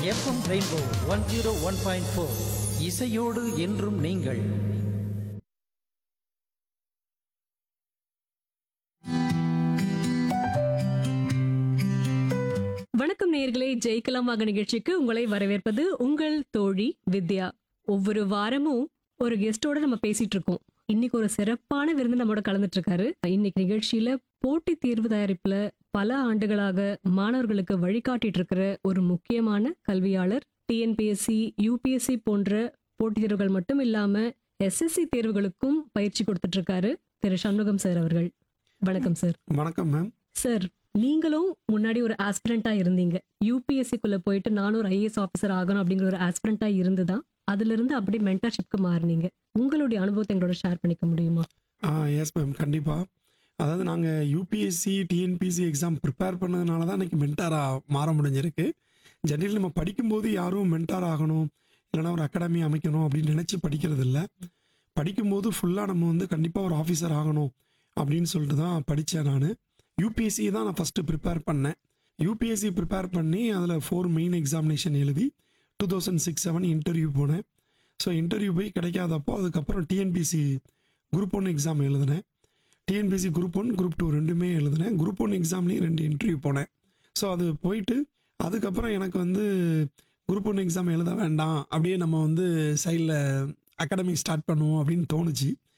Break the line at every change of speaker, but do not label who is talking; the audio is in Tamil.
FM rainbow one zero one point four இசையோடு என்றும் நீங்கள்
வணக்கம் நேயர்களே ஜெயிக்கலாம் வாங்க நிகழ்ச்சிக்கு உங்களை வரவேற்பது உங்கள் தோழி வித்யா ஒவ்வொரு வாரமும் ஒரு கெஸ்டோட நம்ம பேசிட்டு இருக்கோம் இன்னைக்கு ஒரு சிறப்பான விருந்து நம்மோட கலந்துட்டு இருக்காரு இன்னைக்கு நிகழ்ச்சியில போட்டித் தேர்வு தயாரிப்புல பல ஆண்டுகளாக மாணவர்களுக்கு வழிகாட்டிட்டு இருக்கிற ஒரு முக்கியமான கல்வியாளர் டிஎன்பிஎஸ்சி யூபிஎஸ்சி போன்ற போட்டித் தேர்வுகள் மட்டும் இல்லாம எஸ்எஸ்சி தேர்வுகளுக்கும் பயிற்சி கொடுத்துட்டு இருக்காரு திரு சண்முகம் சார் அவர்கள் வணக்கம் சார்
வணக்கம் மேம்
சார் நீங்களும் முன்னாடி ஒரு ஆஸ்பிரண்டா இருந்தீங்க யூபிஎஸ்சிக்குள்ள போயிட்டு நானும் ஒரு ஐஏஎஸ் ஆஃபீஸர் ஆகணும் அப்படிங்கிற ஒரு ஆஸ்பிரண்டா இருந்துதான் அதுல இருந்து அப்படியே மென்டர்ஷிப்க்கு மாறுனீங்க உங்களுடைய அனுபவத்தை எங்களோட ஷேர் பண்ணிக்க முடியுமா
ஆ எஸ் மேம் கண்டிப்பாக அதாவது நாங்கள் யூபிஎஸ்சி டிஎன்பிசி எக்ஸாம் ப்ரிப்பேர் பண்ணதுனால தான் எனக்கு மென்டாராக மாற முடிஞ்சிருக்கு ஜென்ரலி நம்ம படிக்கும்போது யாரும் மென்டார் ஆகணும் இல்லைனா ஒரு அகாடமி அமைக்கணும் அப்படின்னு நினச்சி படிக்கிறது இல்லை படிக்கும்போது ஃபுல்லாக நம்ம வந்து கண்டிப்பாக ஒரு ஆஃபீஸர் ஆகணும் அப்படின்னு சொல்லிட்டு தான் படித்தேன் நான் யூபிஎஸ்சி தான் நான் ஃபஸ்ட்டு ப்ரிப்பேர் பண்ணேன் யூபிஎஸ்சி ப்ரிப்பேர் பண்ணி அதில் ஃபோர் மெயின் எக்ஸாமினேஷன் எழுதி two thousand six seven interview போனேன் ஸோ இன்டர்வியூ போய் கிடைக்காதப்போ அதுக்கப்புறம் டிஎன்பிசி குரூப் ஒன் எக்ஸாம் எழுதினேன் TNPSC group one group two ரெண்டுமே எழுதினேன் குரூப் ஒன் எக்ஸாம்லேயும் ரெண்டு இன்டர்வியூ போனேன் ஸோ அது போயிட்டு அதுக்கப்புறம் எனக்கு வந்து குரூப் ஒன் எக்ஸாம் எழுத வேண்டாம் அப்படியே நம்ம வந்து சைடில் அகாடமி ஸ்டார்ட் பண்ணுவோம் அப்படின்னு தோணுச்சு